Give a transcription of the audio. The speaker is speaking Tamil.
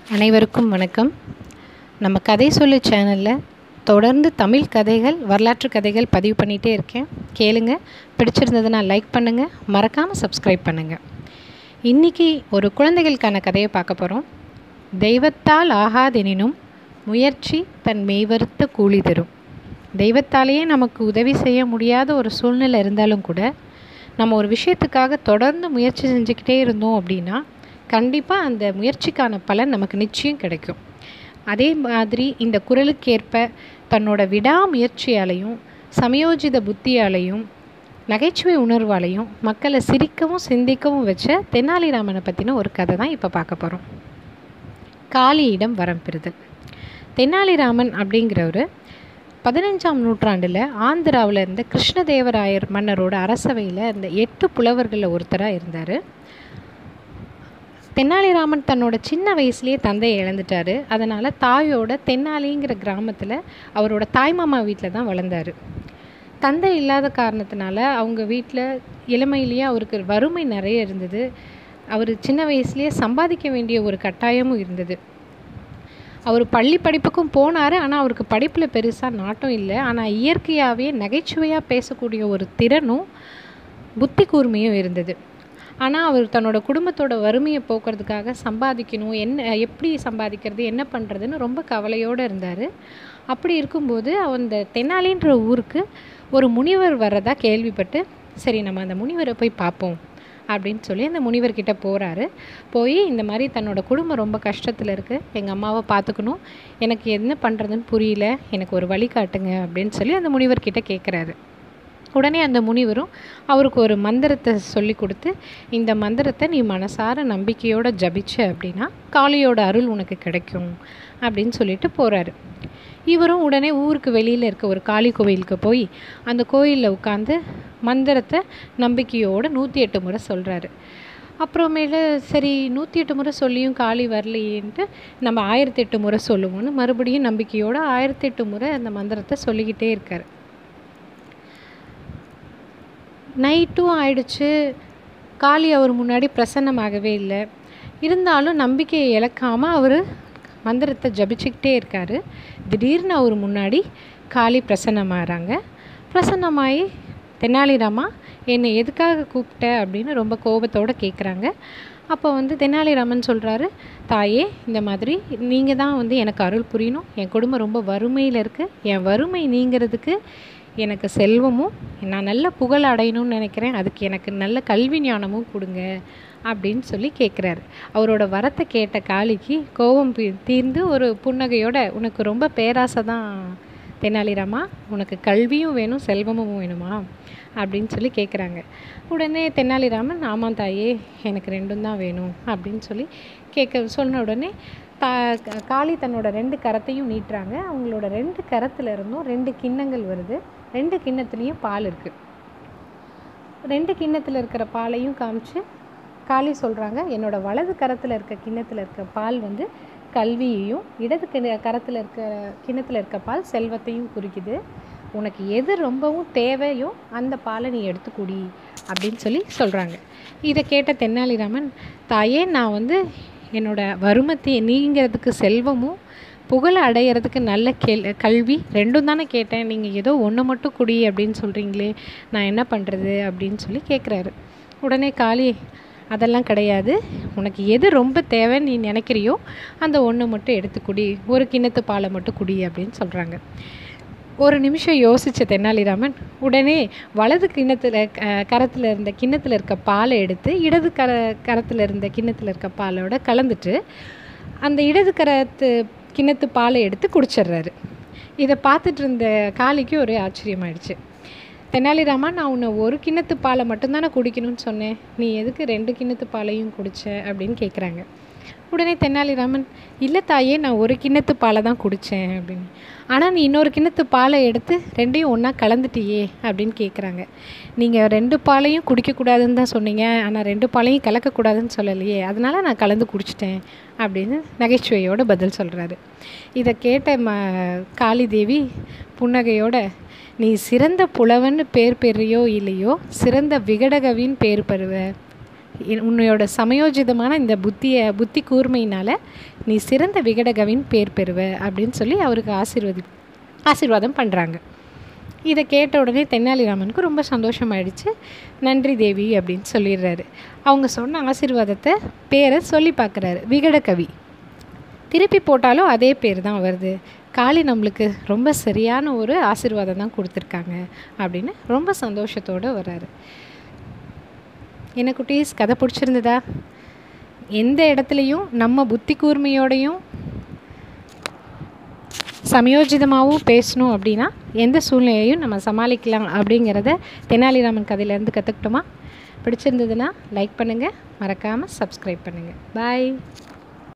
அனைவருக்கும் வணக்கம் நம்ம கதை சொல்லு சேனலில் தொடர்ந்து தமிழ் கதைகள் வரலாற்று கதைகள் பதிவு பண்ணிகிட்டே இருக்கேன் கேளுங்க பிடிச்சிருந்ததுன்னா லைக் பண்ணுங்கள் மறக்காமல் சப்ஸ்கிரைப் பண்ணுங்கள் இன்றைக்கி ஒரு குழந்தைகளுக்கான கதையை பார்க்க போகிறோம் தெய்வத்தால் ஆகாதெனினும் முயற்சி தன் மெய்வருத்த கூலி தரும் தெய்வத்தாலேயே நமக்கு உதவி செய்ய முடியாத ஒரு சூழ்நிலை இருந்தாலும் கூட நம்ம ஒரு விஷயத்துக்காக தொடர்ந்து முயற்சி செஞ்சுக்கிட்டே இருந்தோம் அப்படின்னா கண்டிப்பாக அந்த முயற்சிக்கான பலன் நமக்கு நிச்சயம் கிடைக்கும் அதே மாதிரி இந்த குரலுக்கேற்ப தன்னோட விடாமுயற்சியாலையும் சமயோஜித புத்தியாலையும் நகைச்சுவை உணர்வாலையும் மக்களை சிரிக்கவும் சிந்திக்கவும் வச்ச தெனாலிராமனை பற்றின ஒரு கதை தான் இப்போ பார்க்க போகிறோம் காளியிடம் வரம் பெறுதல் தெனாலிராமன் அப்படிங்கிறவர் பதினஞ்சாம் நூற்றாண்டில் ஆந்திராவில் இருந்த கிருஷ்ணதேவராயர் மன்னரோட அரசவையில் இந்த எட்டு புலவர்களில் ஒருத்தராக இருந்தார் தென்னாலிராமன் தன்னோட சின்ன வயசுலேயே தந்தையை இழந்துட்டார் அதனால் தாயோட தென்னாலிங்கிற கிராமத்தில் அவரோட தாய்மாமா வீட்டில் தான் வளர்ந்தார் தந்தை இல்லாத காரணத்தினால அவங்க வீட்டில் இளமையிலேயே அவருக்கு வறுமை நிறைய இருந்தது அவர் சின்ன வயசுலேயே சம்பாதிக்க வேண்டிய ஒரு கட்டாயமும் இருந்தது அவர் பள்ளி படிப்புக்கும் போனார் ஆனால் அவருக்கு படிப்பில் பெருசாக நாட்டம் இல்லை ஆனால் இயற்கையாகவே நகைச்சுவையாக பேசக்கூடிய ஒரு திறனும் புத்தி கூர்மையும் இருந்தது ஆனால் அவர் தன்னோட குடும்பத்தோட வறுமையை போக்குறதுக்காக சம்பாதிக்கணும் என்ன எப்படி சம்பாதிக்கிறது என்ன பண்ணுறதுன்னு ரொம்ப கவலையோடு இருந்தார் அப்படி இருக்கும்போது அந்த தென்னாலின்ற ஊருக்கு ஒரு முனிவர் வர்றதா கேள்விப்பட்டு சரி நம்ம அந்த முனிவரை போய் பார்ப்போம் அப்படின்னு சொல்லி அந்த முனிவர்கிட்ட போகிறாரு போய் இந்த மாதிரி தன்னோட குடும்பம் ரொம்ப கஷ்டத்தில் இருக்குது எங்கள் அம்மாவை பார்த்துக்கணும் எனக்கு என்ன பண்ணுறதுன்னு புரியல எனக்கு ஒரு வழி காட்டுங்க அப்படின்னு சொல்லி அந்த முனிவர்கிட்ட கேட்குறாரு உடனே அந்த முனிவரும் அவருக்கு ஒரு மந்திரத்தை சொல்லி கொடுத்து இந்த மந்திரத்தை நீ மனசார நம்பிக்கையோடு ஜபிச்ச அப்படின்னா காளியோட அருள் உனக்கு கிடைக்கும் அப்படின்னு சொல்லிட்டு போகிறாரு இவரும் உடனே ஊருக்கு வெளியில் இருக்க ஒரு காளி கோவிலுக்கு போய் அந்த கோயிலில் உட்காந்து மந்திரத்தை நம்பிக்கையோடு நூற்றி எட்டு முறை சொல்கிறாரு அப்புறமேல சரி நூற்றி எட்டு முறை சொல்லியும் காளி வரலையேன்ட்டு நம்ம ஆயிரத்தி எட்டு முறை சொல்லுவோம்னு மறுபடியும் நம்பிக்கையோடு ஆயிரத்தி எட்டு முறை அந்த மந்திரத்தை சொல்லிக்கிட்டே இருக்கார் நைட்டும் ஆயிடுச்சு காளி அவர் முன்னாடி பிரசன்னமாகவே இல்லை இருந்தாலும் நம்பிக்கையை இழக்காமல் அவர் மந்திரத்தை ஜபிச்சுக்கிட்டே இருக்கார் திடீர்னு அவர் முன்னாடி காளி பிரசன்னமாகறாங்க பிரசன்னமாகி தெனாலிராமா என்னை எதுக்காக கூப்பிட்ட அப்படின்னு ரொம்ப கோபத்தோடு கேட்குறாங்க அப்போ வந்து தெனாலிராமன் சொல்கிறாரு தாயே இந்த மாதிரி நீங்கள் தான் வந்து எனக்கு அருள் புரியணும் என் குடும்பம் ரொம்ப வறுமையில் இருக்குது என் வறுமை நீங்கிறதுக்கு எனக்கு செல்வமும் நான் நல்ல புகழ் அடையணும்னு நினைக்கிறேன் அதுக்கு எனக்கு நல்ல கல்வி ஞானமும் கொடுங்க அப்படின்னு சொல்லி கேட்குறாரு அவரோட வரத்தை கேட்ட காளிக்கு கோபம் தீர்ந்து ஒரு புன்னகையோட உனக்கு ரொம்ப பேராசை தான் தெனாலிராமா உனக்கு கல்வியும் வேணும் செல்வமும் வேணுமா அப்படின்னு சொல்லி கேட்குறாங்க உடனே தெனாலிராமன் ஆமாம் தாயே எனக்கு ரெண்டும் தான் வேணும் அப்படின்னு சொல்லி கேட்க சொன்ன உடனே தா காளி தன்னோட ரெண்டு கரத்தையும் நீட்டுறாங்க அவங்களோட ரெண்டு கரத்துல இருந்தும் ரெண்டு கிண்ணங்கள் வருது ரெண்டு கிண்ணத்துலேயும் பால் இருக்குது ரெண்டு கிண்ணத்தில் இருக்கிற பாலையும் காமிச்சு காளி சொல்கிறாங்க என்னோடய வலது கரத்தில் இருக்க கிண்ணத்தில் இருக்க பால் வந்து கல்வியையும் இடது கிண கரத்தில் இருக்க கிண்ணத்தில் இருக்க பால் செல்வத்தையும் குறிக்குது உனக்கு எது ரொம்பவும் தேவையோ அந்த பாலை நீ எடுத்து குடி அப்படின்னு சொல்லி சொல்கிறாங்க இதை கேட்ட தென்னாலிராமன் தாயே நான் வந்து என்னோட வறுமத்தை நீங்கிறதுக்கு செல்வமும் புகழை அடையிறதுக்கு நல்ல கேள் கல்வி ரெண்டும் தானே கேட்டேன் நீங்கள் ஏதோ ஒன்று மட்டும் குடி அப்படின்னு சொல்கிறீங்களே நான் என்ன பண்ணுறது அப்படின்னு சொல்லி கேட்குறாரு உடனே காளி அதெல்லாம் கிடையாது உனக்கு எது ரொம்ப தேவைன்னு நீ நினைக்கிறியோ அந்த ஒன்று மட்டும் எடுத்து குடி ஒரு கிண்ணத்து பாலை மட்டும் குடி அப்படின்னு சொல்கிறாங்க ஒரு நிமிஷம் யோசித்த தெனாலிராமன் உடனே வலது கிண்ணத்தில் கரத்தில் இருந்த கிண்ணத்தில் இருக்க பாலை எடுத்து இடது கர கரத்தில் இருந்த கிண்ணத்தில் இருக்க பாலோட கலந்துட்டு அந்த இடது கரத்து கிண்ணத்து பாலை எடுத்து குடிச்சிடுறாரு இதை பார்த்துட்டு இருந்த காளிக்கு ஒரு ஆச்சரியமாயிடுச்சு தெனாலிராமா நான் உன்னை ஒரு கிண்ணத்து பாலை மட்டும்தானே குடிக்கணும்னு சொன்னேன் நீ எதுக்கு ரெண்டு கிண்ணத்து பாலையும் குடிச்ச அப்படின்னு கேட்குறாங்க உடனே தெனாலிராமன் இல்லை தாயே நான் ஒரு கிண்ணத்து பாலை தான் குடித்தேன் அப்படின்னு ஆனால் நீ இன்னொரு கிண்ணத்து பாலை எடுத்து ரெண்டையும் ஒன்றா கலந்துட்டியே அப்படின்னு கேட்குறாங்க நீங்கள் ரெண்டு பாலையும் குடிக்கக்கூடாதுன்னு தான் சொன்னீங்க ஆனால் ரெண்டு பாலையும் கலக்கக்கூடாதுன்னு சொல்லலையே அதனால் நான் கலந்து குடிச்சிட்டேன் அப்படின்னு நகைச்சுவையோடு பதில் சொல்கிறாரு இதை கேட்ட ம காளி தேவி புன்னகையோட நீ சிறந்த புலவன்னு பேர் பெறியோ இல்லையோ சிறந்த விகடகவின்னு பேர் பெறுவ இ- உன்னையோட சமயோஜிதமான இந்த புத்தியை புத்தி கூர்மையினால் நீ சிறந்த விகடகவின் பேர் பெறுவ அப்படின்னு சொல்லி அவருக்கு ஆசீர்வதி ஆசீர்வாதம் பண்ணுறாங்க இதை கேட்ட உடனே தென்னாலிராமனுக்கு ரொம்ப சந்தோஷமாயிடுச்சு நன்றி தேவி அப்படின்னு சொல்லிடுறாரு அவங்க சொன்ன ஆசீர்வாதத்தை பேரை சொல்லி பார்க்குறாரு விகடகவி திருப்பி போட்டாலும் அதே பேர் தான் வருது காளி நம்மளுக்கு ரொம்ப சரியான ஒரு ஆசீர்வாதம் தான் கொடுத்துருக்காங்க அப்படின்னு ரொம்ப சந்தோஷத்தோடு வர்றாரு என்ன குட்டீஸ் கதை பிடிச்சிருந்ததா எந்த இடத்துலையும் நம்ம புத்தி கூர்மையோடையும் சமயோஜிதமாகவும் பேசணும் அப்படின்னா எந்த சூழ்நிலையையும் நம்ம சமாளிக்கலாம் அப்படிங்கிறத தெனாலிராமன் கதையிலேருந்து கற்றுக்கிட்டோமா பிடிச்சிருந்ததுன்னா லைக் பண்ணுங்கள் மறக்காமல் சப்ஸ்கிரைப் பண்ணுங்கள் பாய்